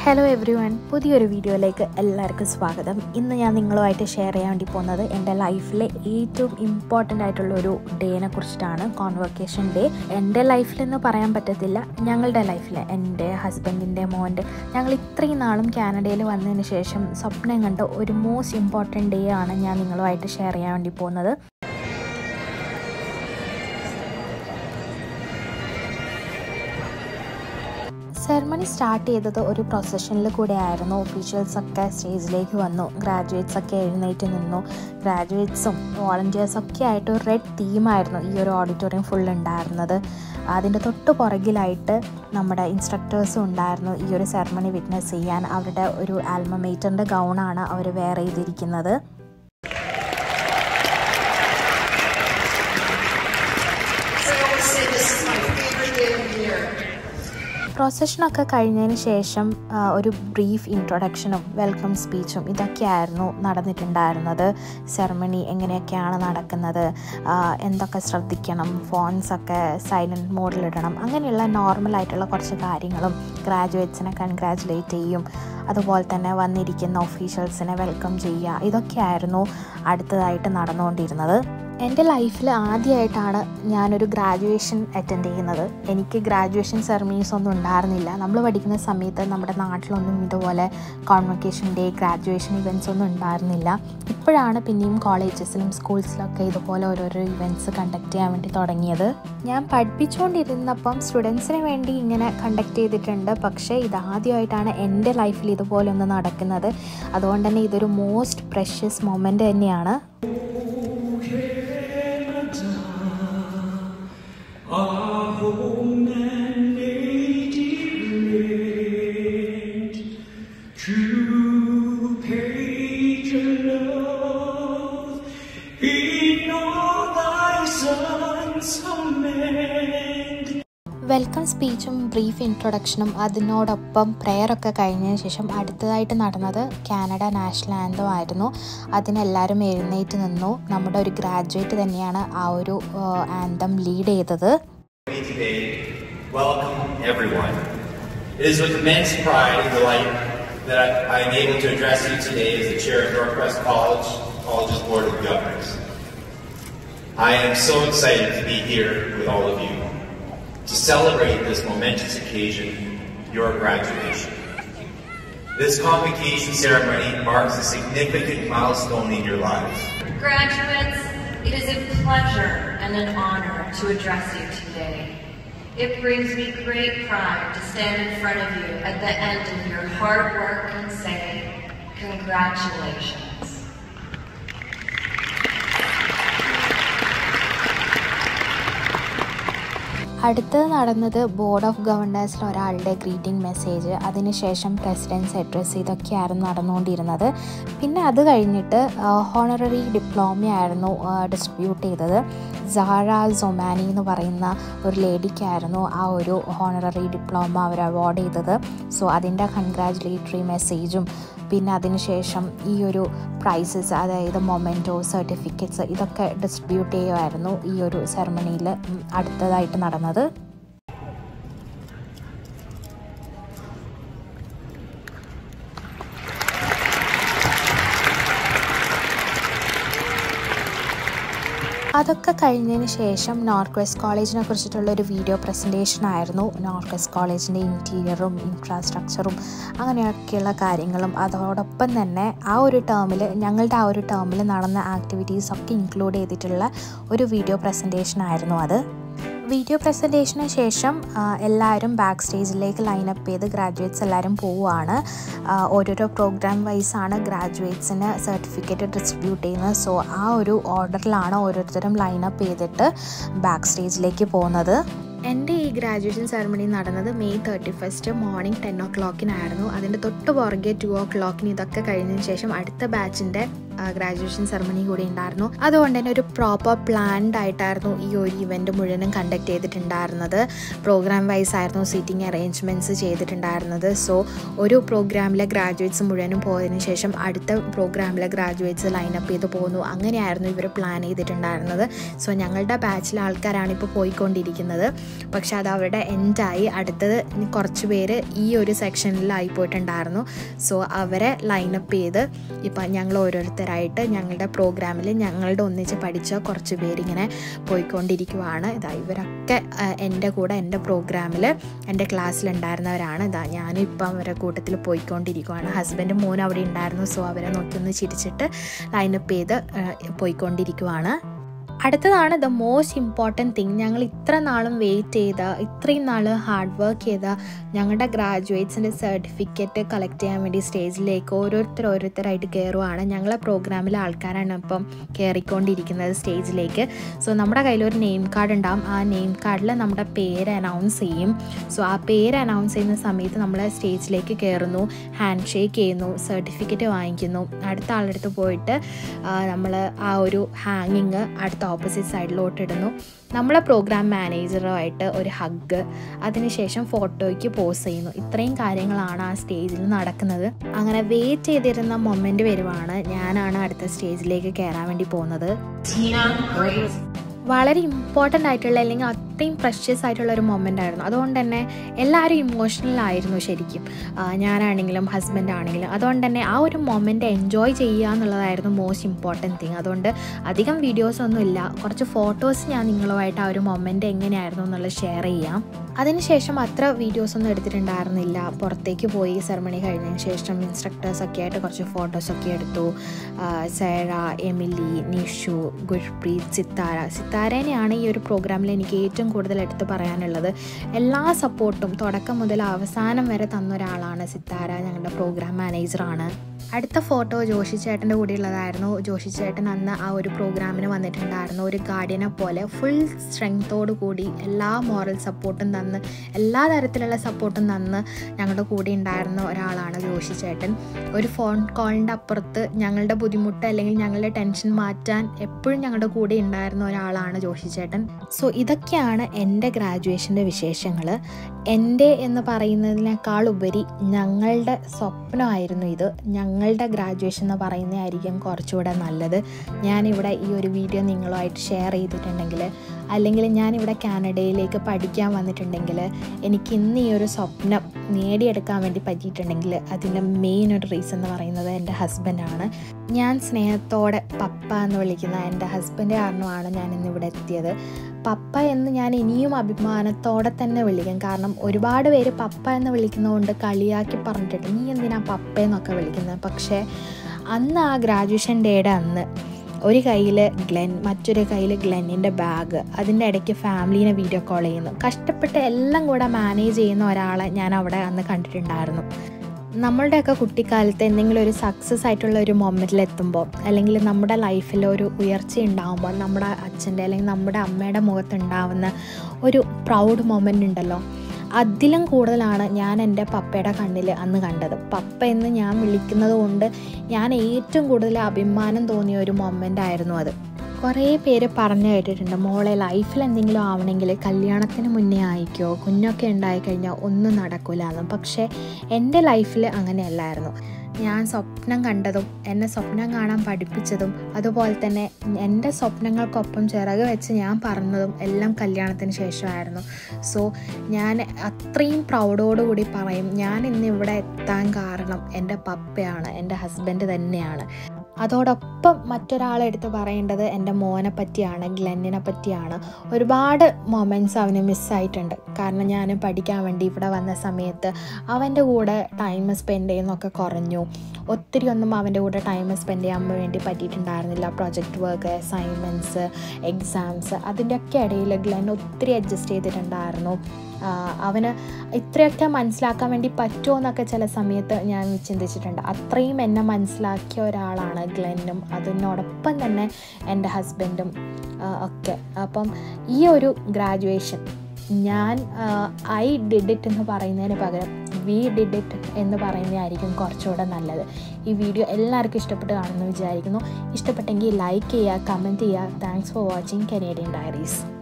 Hello every one പുതിയൊരു വീഡിയോയിലേക്ക് എല്ലാവർക്കും സ്വാഗതം ഇന്ന് ഞാൻ നിങ്ങളുമായിട്ട് ഷെയർ ചെയ്യാൻ വേണ്ടി പോകുന്നത് എൻ്റെ ലൈഫിലെ ഏറ്റവും ഇമ്പോർട്ടൻ്റ് ആയിട്ടുള്ള ഒരു ഡേനെ കുറിച്ചിട്ടാണ് കോൺവൊക്കേഷൻ ഡേ എൻ്റെ ലൈഫിലെന്ന് പറയാൻ പറ്റത്തില്ല ഞങ്ങളുടെ ലൈഫിൽ എൻ്റെ ഹസ്ബൻഡിൻ്റെ മോൻ്റെ ഞങ്ങൾ ഇത്രയും നാളും കാനഡയിൽ വന്നതിന് ശേഷം സ്വപ്നം കണ്ട ഒരു മോസ്റ്റ് ഇമ്പോർട്ടൻ്റ് ഡേ ആണ് ഞാൻ നിങ്ങളുമായിട്ട് ഷെയർ ചെയ്യാൻ വേണ്ടി പോകുന്നത് സെറമണി സ്റ്റാർട്ട് ചെയ്തത് ഒരു പ്രൊസഷനിൽ കൂടെ ആയിരുന്നു ഒഫീഷ്യൽസ് ഒക്കെ സ്റ്റേജിലേക്ക് വന്നു ഗ്രാജുവേറ്റ്സ് ഒക്കെ എഴുന്നേറ്റ് നിന്നു ഗ്രാജുവേറ്റ്സും വോളണ്ടിയേഴ്സും ഒക്കെ ആയിട്ട് ഒരു റെഡ് തീമായിരുന്നു ഈ ഒരു ഓഡിറ്റോറിയം ഫുൾ ഉണ്ടായിരുന്നത് അതിൻ്റെ തൊട്ട് പുറകിലായിട്ട് നമ്മുടെ ഇൻസ്ട്രക്ടേഴ്സും ഉണ്ടായിരുന്നു ഈ ഒരു സെറമണി വിറ്റ്നസ് ചെയ്യാൻ അവരുടെ ഒരു ആൽമമേറ്ററിൻ്റെ ഗൗണാണ് അവർ വെയർ ചെയ്തിരിക്കുന്നത് So I always say this is my favorite day of the year. പ്രൊസഷനൊക്കെ കഴിഞ്ഞതിന് ശേഷം ആ, ഒരു ബ്രീഫ് ഇൻട്രൊഡക്ഷനും വെൽക്കം സ്പീച്ചും ഇതൊക്കെയായിരുന്നു നടന്നിട്ടുണ്ടായിരുന്നത് സെറമണി എങ്ങനെയൊക്കെയാണ് നടക്കുന്നത് ആ, എന്തൊക്കെ ശ്രദ്ധിക്കണം ഫോൺസൊക്കെ സൈലൻറ്റ് മോഡിലിടണം അങ്ങനെയുള്ള നോർമലായിട്ടുള്ള കുറച്ച് കാര്യങ്ങളും ഗ്രാജുവേറ്റ്സിനെ കൺഗ്രാജുലേറ്റ് ചെയ്യും അതുപോലെ തന്നെ വന്നിരിക്കുന്ന ഒഫീഷ്യൽസിനെ വെൽക്കം ചെയ്യുക ഇതൊക്കെയായിരുന്നു അടുത്തതായിട്ട് നടന്നുകൊണ്ടിരുന്നത് എൻ്റെ ലൈഫിൽ ആദ്യമായിട്ടാണ് ഞാനൊരു ഗ്രാജുവേഷൻ അറ്റൻഡ് ചെയ്യുന്നത് എനിക്ക് ഗ്രാജുവേഷൻ സെറമണീസ് ഒന്നും ഉണ്ടായിരുന്നില്ല നമ്മൾ പഠിക്കുന്ന സമയത്ത് നമ്മുടെ നാട്ടിലൊന്നും ഇതുപോലെ കോൺവൊക്കേഷൻ ഡേ ഗ്രാജുവേഷൻ ഇവൻറ്റ്സ് ഒന്നും ഉണ്ടായിരുന്നില്ല ഇപ്പോഴാണ് പിന്നെയും കോളേജസിലും സ്കൂൾസിലൊക്കെ ഇതുപോലെ ഓരോരോ ഇവൻറ്റ്സ് കണ്ടക്ട് ചെയ്യാൻ വേണ്ടി തുടങ്ങിയത് ഞാൻ പഠിപ്പിച്ചുകൊണ്ടിരുന്നപ്പം സ്റ്റുഡൻസിന് വേണ്ടി ഇങ്ങനെ കണ്ടക്ട് ചെയ്തിട്ടുണ്ട് പക്ഷേ ഇതാദ്യമായിട്ടാണ് എൻ്റെ ലൈഫിൽ ഇതുപോലെ ഒന്ന് നടക്കുന്നത് അതുകൊണ്ട് തന്നെ ഇതൊരു മോസ്റ്റ് പ്രഷ്യസ് മൊമെൻ്റ് തന്നെയാണ് Our home and native land, true patron love, in all thy sons command. Welcome സ്പീച്ചും ബ്രീഫ് ഇൻട്രൊഡക്ഷനും അതിനോടൊപ്പം പ്രെയറൊക്കെ കഴിഞ്ഞതിന് ശേഷം അടുത്തതായിട്ട് നടന്നത് കാനഡ നാഷണൽ ആന്തം ആയിരുന്നു അതിനെല്ലാവരും എഴുന്നേറ്റ് നിന്നു നമ്മുടെ ഒരു ഗ്രാജുവേറ്റ് തന്നെയാണ് ആ ഒരു ആന്തം ലീഡ് ചെയ്തത് me today. Welcome, everyone. It is with immense pride and delight that I am able to address you today as the chair of Northwest College, College's Board of Governors. I am so excited to be here with all of you to celebrate this momentous occasion, your graduation. This convocation ceremony marks a significant milestone in your lives. Graduates, it is a pleasure and an honor to address you today. It brings me great pride to stand in front of you at the end of your hard work and say, congratulations. അടുത്തത് നടന്നത് board of ഗവർണേഴ്സിൽ ഒരാളുടെ greeting message അതിനുശേഷം president's address ഇതൊക്കെയായിരുന്നു നടന്നുകൊണ്ടിരുന്നത് പിന്നെ അത് കഴിഞ്ഞിട്ട് ഹോണററി ഡിപ്ലോമയായിരുന്നു ഡിസ്ട്രിബ്യൂട്ട് ചെയ്തത് സാറ സൊമാനി എന്ന് പറയുന്ന ഒരു ലേഡിക്കായിരുന്നു ആ ഒരു ഹോണററി ഡിപ്ലോമ അവർ അവാർഡ് ചെയ്തത് സോ അതിൻ്റെ കൺഗ്രാജുലേറ്ററി മെസ്സേജും പിന്നെ അതിനുശേഷം ഈ ഒരു പ്രൈസസ് അതായത് മൊമെൻറ്റോ സർട്ടിഫിക്കറ്റ്സ് ഇതൊക്കെ ഡിസ്ട്രിബ്യൂട്ട് ചെയ്യുമായിരുന്നു ഈ ഒരു സെറമണിയിൽ അടുത്തതായിട്ട് നടന്നത് അതൊക്കെ കഴിഞ്ഞതിന് ശേഷം നോർത്ത് വെസ്റ്റ് കോളേജിനെ കുറിച്ചിട്ടുള്ള ഒരു വീഡിയോ പ്രസൻറ്റേഷൻ ആയിരുന്നു നോർത്ത് വെസ്റ്റ് കോളേജിൻ്റെ ഇൻറ്റീരിയറും ഇൻഫ്രാസ്ട്രക്ചറും അങ്ങനെയൊക്കെയുള്ള കാര്യങ്ങളും അതോടൊപ്പം തന്നെ ആ ഒരു ടേമിൽ ഞങ്ങളുടെ ആ ഒരു ടേമിൽ നടന്ന ആക്ടിവിറ്റീസ് ഒക്കെ ഇൻക്ലൂഡ് ചെയ്തിട്ടുള്ള ഒരു വീഡിയോ പ്രസൻറ്റേഷൻ ആയിരുന്നു അത് വീഡിയോ പ്രസൻറ്റേഷന് ശേഷം ആ, എല്ലാവരും ബാക്ക് സ്റ്റേജിലേക്ക് ലൈനപ്പ് ചെയ്ത് ഗ്രാജുവേറ്റ്സ് എല്ലാവരും പോവുകയാണ് ആ, ഓരോരോ പ്രോഗ്രാം വൈസാണ് ഗ്രാജുവേറ്റ്സിന് സർട്ടിഫിക്കറ്റ് ഡിസ്ട്രിബ്യൂട്ട് ചെയ്യുന്നത് സോ ആ ഒരു ഓർഡറിലാണ് ഓരോരുത്തരും ലൈനപ്പ് ചെയ്തിട്ട് ബാക്ക് സ്റ്റേജിലേക്ക് പോകുന്നത് എൻ്റെ ഈ ഗ്രാജുവേഷൻ സെറമണി നടന്നത് May thirty first morning ten ഓ ക്ലോക്കിനായിരുന്നു അതിൻ്റെ തൊട്ട് പുറകെ ടു ഓ ക്ലോക്കിന് ഇതൊക്കെ കഴിഞ്ഞതിന് ശേഷം അടുത്ത ബാച്ചിൻ്റെ ഗ്രാജുവേഷൻ സെറമണി കൂടി ഉണ്ടായിരുന്നു അതുകൊണ്ട് തന്നെ ഒരു പ്രോപ്പർ പ്ലാൻഡ് ആയിട്ടായിരുന്നു ഈ ഒരു ഇവൻറ്റ് മുഴുവനും കണ്ടക്ട് ചെയ്തിട്ടുണ്ടായിരുന്നത് പ്രോഗ്രാം വൈസ് ആയിരുന്നു സീറ്റിംഗ് അറേഞ്ച്മെൻറ്റ്സ് ചെയ്തിട്ടുണ്ടായിരുന്നത് സോ ഒരു പ്രോഗ്രാമിലെ ഗ്രാജുവേറ്റ്സ് മുഴുവനും പോയതിനു ശേഷം അടുത്ത പ്രോഗ്രാമിലെ ഗ്രാജുവേറ്റ്സ് ലൈനപ്പ് ചെയ്ത് പോകുന്നു അങ്ങനെയായിരുന്നു ഇവർ പ്ലാൻ ചെയ്തിട്ടുണ്ടായിരുന്നത് സോ ഞങ്ങളുടെ ബാച്ചിലെ ആൾക്കാരാണ് ഇപ്പോൾ പോയിക്കൊണ്ടിരിക്കുന്നത് പക്ഷെ അത് അവരുടെ എൻഡായി അടുത്തത് ഇനി കുറച്ച് പേര് ഈ ഒരു സെക്ഷനിലായി പോയിട്ടുണ്ടായിരുന്നു സോ അവരെ ലൈനപ്പ് ചെയ്ത് ഇപ്പം ഞങ്ങൾ ഓരോരുത്തരായിട്ട് ഞങ്ങളുടെ പ്രോഗ്രാമിൽ ഞങ്ങളുടെ ഒന്നിച്ച് പഠിച്ച കുറച്ച് പേരിങ്ങനെ പോയിക്കൊണ്ടിരിക്കുവാണ് ഇതാ ഇവരൊക്കെ ആ, എൻ്റെ കൂടെ എൻ്റെ പ്രോഗ്രാമിൽ എൻ്റെ ക്ലാസ്സിലുണ്ടായിരുന്നവരാണ് ഇതാ ഞാനും ഇപ്പം അവരുടെ കൂട്ടത്തിൽ പോയിക്കൊണ്ടിരിക്കുവാണ് ഹസ്ബൻഡും മോനും അവിടെ ഉണ്ടായിരുന്നു സോ അവരെ നോക്കി ഒന്ന് ചിരിച്ചിട്ട് ലൈനപ്പ് ചെയ്ത് ആ, പോയിക്കൊണ്ടിരിക്കുവാണ് അടുത്തതാണ് ദ മോസ്റ്റ് ഇമ്പോർട്ടൻറ്റ് തിങ് ഞങ്ങൾ ഇത്ര നാളും വെയിറ്റ് ചെയ്ത ഇത്രയും നാൾ ഹാർഡ് വർക്ക് ചെയ്ത ഞങ്ങളുടെ ഗ്രാജുവേറ്റ്സിൻ്റെ സർട്ടിഫിക്കറ്റ് കളക്ട് ചെയ്യാൻ വേണ്ടി സ്റ്റേജിലേക്ക് ഓരോരുത്തർ ഓരോരുത്തരായിട്ട് കയറുവാണ് ഞങ്ങളെ പ്രോഗ്രാമിലെ ആൾക്കാരാണ് ഇപ്പം കയറിക്കൊണ്ടിരിക്കുന്നത് സ്റ്റേജിലേക്ക് സോ നമ്മുടെ കയ്യിൽ ഒരു നെയിം കാർഡ് ഉണ്ടാവും ആ നെയിം കാർഡിൽ നമ്മുടെ പേര് അനൗൺസ് ചെയ്യും സോ ആ പേര് അനൗൺസ് ചെയ്യുന്ന സമയത്ത് നമ്മൾ സ്റ്റേജിലേക്ക് കയറുന്നു ഹാൻഡ് ഷേക്ക് ചെയ്യുന്നു സർട്ടിഫിക്കറ്റ് വാങ്ങിക്കുന്നു അടുത്ത ആളുടെ അടുത്ത് പോയിട്ട് നമ്മൾ ആ ഒരു ഹാങ്ങിങ് അടുത്ത ഓപ്പോസിറ്റ് സൈഡിലോട്ട് ഇടുന്നു നമ്മളെ പ്രോഗ്രാം മാനേജറുമായിട്ട് ഒരു ഹഗ് അതിനുശേഷം ഫോട്ടോയ്ക്ക് പോസ് ചെയ്യുന്നു ഇത്രയും കാര്യങ്ങളാണ് ആ സ്റ്റേജിൽ നടക്കുന്നത് അങ്ങനെ വെയിറ്റ് ചെയ്തിരുന്ന മൊമെൻ്റ് വരുവാണ് ഞാനാണ് അടുത്ത സ്റ്റേജിലേക്ക് കയറാൻ വേണ്ടി പോകുന്നത് Tina Grace. വളരെ ഇമ്പോർട്ടൻ്റ് ആയിട്ടുള്ള അല്ലെങ്കിൽ അത്രയും പ്രഷ്യസ് ആയിട്ടുള്ള ഒരു മൊമെൻ്റ് ആയിരുന്നു അതുകൊണ്ട് തന്നെ എല്ലാവരും ഇമോഷണൽ ആയിരുന്നു ശരിക്കും ആ, ഞാനാണെങ്കിലും ഹസ്ബൻഡ് ആണെങ്കിലും അതുകൊണ്ട് തന്നെ ആ ഒരു മൊമെൻ്റ് എൻജോയ് ചെയ്യുക എന്നുള്ളതായിരുന്നു മോസ്റ്റ് ഇമ്പോർട്ടൻറ്റ് തിങ് അതുകൊണ്ട് അധികം വീഡിയോസ് ഒന്നും ഇല്ല കുറച്ച് ഫോട്ടോസ് ഞാൻ നിങ്ങളുമായിട്ട് ആ ഒരു മൊമെൻ്റ് എങ്ങനെയായിരുന്നു എന്നുള്ളത് ഷെയർ ചെയ്യാം അതിനുശേഷം അത്ര വീഡിയോസ് ഒന്നും എടുത്തിട്ടുണ്ടായിരുന്നില്ല പുറത്തേക്ക് പോയി സെറമണി കഴിഞ്ഞതിന് ശേഷം ഇൻസ്ട്രക്ടേഴ്സ് ഒക്കെ ആയിട്ട് കുറച്ച് ഫോട്ടോസൊക്കെ എടുത്തു ആ, സേറ എമിലി നിഷു ഗുർപ്രീത് സിത്താര സിത്താരേനെയാണ് ഈ ഒരു പ്രോഗ്രാമിൽ എനിക്ക് ഏറ്റവും കൂടുതൽ എടുത്ത് പറയാനുള്ളത് എല്ലാ സപ്പോർട്ടും തുടക്കം മുതൽ അവസാനം വരെ തന്ന ഒരാളാണ് സിത്താര ഞങ്ങളുടെ പ്രോഗ്രാം മാനേജറാണ് അടുത്ത ഫോട്ടോ ജോഷി ചേട്ടൻ്റെ കൂടെ ഉള്ളതായിരുന്നു ജോഷി ചേട്ടൻ അന്ന് ആ ഒരു പ്രോഗ്രാമിന് വന്നിട്ടുണ്ടായിരുന്നു ഒരു ഗാർഡിയനെ പോലെ ഫുൾ സ്ട്രെങ്തോടു കൂടി എല്ലാ മോറൽ സപ്പോർട്ടും തന്ന് എല്ലാ തരത്തിലുള്ള സപ്പോർട്ടും തന്ന് ഞങ്ങളുടെ കൂടെ ഉണ്ടായിരുന്ന ഒരാളാണ് ജോഷി ചേട്ടൻ ഒരു ഫോൺ കോളിൻ്റെ അപ്പുറത്ത് ഞങ്ങളുടെ ബുദ്ധിമുട്ട് അല്ലെങ്കിൽ ഞങ്ങളുടെ ടെൻഷൻ മാറ്റാൻ എപ്പോഴും ഞങ്ങളുടെ കൂടെ ഉണ്ടായിരുന്ന ഒരാളാണ് ജോഷി ചേട്ടൻ സോ ഇതൊക്കെയാണ് എൻ്റെ ഗ്രാജുവേഷൻ്റെ വിശേഷങ്ങൾ എൻ്റെ എന്ന് പറയുന്നതിനേക്കാൾ ഉപരി ഞങ്ങളുടെ സ്വപ്നമായിരുന്നു ഇത് ഞങ്ങളുടെ ഗ്രാജുവേഷൻ എന്ന് പറയുന്നതായിരിക്കും കുറച്ചുകൂടെ നല്ലത് ഞാനിവിടെ ഈ ഒരു വീഡിയോ നിങ്ങളുമായിട്ട് ഷെയർ ചെയ്തിട്ടുണ്ടെങ്കിൽ അല്ലെങ്കിൽ ഞാനിവിടെ കാനഡയിലേക്ക് പഠിക്കാൻ വന്നിട്ടുണ്ടെങ്കിൽ എനിക്ക് ഇന്ന് ഈ ഒരു സ്വപ്നം നേടിയെടുക്കാൻ വേണ്ടി പറ്റിയിട്ടുണ്ടെങ്കിൽ അതിൻ്റെ മെയിൻ ഒരു റീസൺ എന്ന് പറയുന്നത് എൻ്റെ ഹസ്ബൻഡാണ് ഞാൻ സ്നേഹത്തോടെ പപ്പ എന്ന് വിളിക്കുന്ന എൻ്റെ ഹസ്ബൻഡ് കാരണമാണ് ഞാൻ ഇന്ന് ഇവിടെ എത്തിയത് പപ്പ എന്ന് ഞാൻ ഇനിയും അഭിമാനത്തോടെ തന്നെ വിളിക്കും കാരണം ഒരുപാട് പേര് പപ്പ എന്ന് വിളിക്കുന്നതുകൊണ്ട് കളിയാക്കി പറഞ്ഞിട്ടുണ്ട് നീ എന്തിനാ പപ്പ എന്നൊക്കെ വിളിക്കുന്നത് പക്ഷേ അന്ന് ആ ഗ്രാജുവേഷൻ ഡേയുടെ അന്ന് ഒരു കയ്യിൽ ഗ്ലെൻ മറ്റൊരു കയ്യിൽ ഗ്ലെന്നിൻ്റെ ബാഗ് അതിൻ്റെ ഇടയ്ക്ക് ഫാമിലീനെ വീഡിയോ കോൾ ചെയ്യുന്നു കഷ്ടപ്പെട്ട് എല്ലാം കൂടെ മാനേജ് ചെയ്യുന്ന ഒരാളെ ഞാൻ അവിടെ അന്ന് കണ്ടിട്ടുണ്ടായിരുന്നു നമ്മളുടെയൊക്കെ കുട്ടിക്കാലത്ത് എന്തെങ്കിലും ഒരു സക്സസ് ആയിട്ടുള്ള ഒരു മൊമെൻറ്റിൽ എത്തുമ്പോൾ അല്ലെങ്കിൽ നമ്മുടെ ലൈഫിൽ ഒരു ഉയർച്ച ഉണ്ടാകുമ്പോൾ നമ്മുടെ അച്ഛൻ്റെ അല്ലെങ്കിൽ നമ്മുടെ അമ്മയുടെ മുഖത്തുണ്ടാവുന്ന ഒരു പ്രൗഡ് മൊമെൻ്റ് ഉണ്ടല്ലോ അതിലും കൂടുതലാണ് ഞാൻ എൻ്റെ പപ്പയുടെ കണ്ണിൽ അന്ന് കണ്ടത് പപ്പ എന്ന് ഞാൻ വിളിക്കുന്നത് കൊണ്ട് ഞാൻ ഏറ്റവും കൂടുതൽ അഭിമാനം തോന്നിയ ഒരു മൊമെൻ്റ് ആയിരുന്നു അത് കുറേ പേര് പറഞ്ഞു കേട്ടിട്ടുണ്ട് മോളെ ലൈഫിൽ എന്തെങ്കിലും ആവണമെങ്കിൽ കല്യാണത്തിന് മുന്നേ ആയിക്കോ കുഞ്ഞൊക്കെ ഉണ്ടായിക്കഴിഞ്ഞാൽ ഒന്നും നടക്കില്ല എന്ന് പക്ഷേ എൻ്റെ ലൈഫിൽ അങ്ങനെയല്ലായിരുന്നു ഞാൻ സ്വപ്നം കണ്ടതും എന്നെ സ്വപ്നം കാണാൻ പഠിപ്പിച്ചതും അതുപോലെ തന്നെ എൻ്റെ സ്വപ്നങ്ങൾക്കൊപ്പം ചിറക് വെച്ച് ഞാൻ പറഞ്ഞതും എല്ലാം കല്യാണത്തിന് ശേഷമായിരുന്നു സോ ഞാൻ അത്രയും പ്രൗഡോടുകൂടി പറയും ഞാൻ ഇന്ന് ഇവിടെ എത്താൻ കാരണം എൻ്റെ പപ്പയാണ് എൻ്റെ ഹസ്ബൻഡ് തന്നെയാണ് അതോടൊപ്പം മറ്റൊരാളെടുത്ത് പറയേണ്ടത് എൻ്റെ മോനെ പറ്റിയാണ് ഗ്ലെന്നിനെ പറ്റിയാണ് ഒരുപാട് മൊമെൻറ്റ്സ് അവന് മിസ്സായിട്ടുണ്ട് കാരണം ഞാൻ പഠിക്കാൻ വേണ്ടി ഇവിടെ വന്ന സമയത്ത് അവൻ്റെ കൂടെ ടൈം സ്പെൻഡ് ചെയ്യുന്നതൊക്കെ കുറഞ്ഞു ഒത്തിരി ഒന്നും അവൻ്റെ കൂടെ ടൈം സ്പെൻഡ് ചെയ്യാൻ വേണ്ടി പറ്റിയിട്ടുണ്ടായിരുന്നില്ല പ്രൊജക്റ്റ് വർക്ക് അസൈൻമെൻറ്റ്സ് എക്സാംസ് അതിൻ്റെയൊക്കെ ഇടയിൽ ഗ്ലെൻ ഒത്തിരി അഡ്ജസ്റ്റ് ചെയ്തിട്ടുണ്ടായിരുന്നു ആഹ് അവന് ഇത്രയൊക്കെ മനസ്സിലാക്കാൻ വേണ്ടി പറ്റുമോ എന്നൊക്കെ ചില സമയത്ത് ഞാൻ ചിന്തിച്ചിട്ടുണ്ട് അത്രയും എന്നെ മനസ്സിലാക്കിയ ഒരാളാണ് ഗ്ലെന്നും അതിനോടൊപ്പം തന്നെ എൻ്റെ ഹസ്ബൻഡും ഒക്കെ അപ്പം ഈ ഒരു ഗ്രാജുവേഷൻ ഞാൻ ഐ ഡിഡ് ഇറ്റ് എന്ന് പറയുന്നതിന് പകരം വി ഡിഡ് ഇറ്റ് എന്ന് പറയുന്നതായിരിക്കും കുറച്ചുകൂടെ നല്ലത് ഈ വീഡിയോ എല്ലാവർക്കും ഇഷ്ടപ്പെട്ട് കാണുമെന്ന് വിചാരിക്കുന്നു ഇഷ്ടപ്പെട്ടെങ്കിൽ ലൈക്ക് ചെയ്യുക കമൻറ്റ് ചെയ്യുക thanks for watching Canadian diaries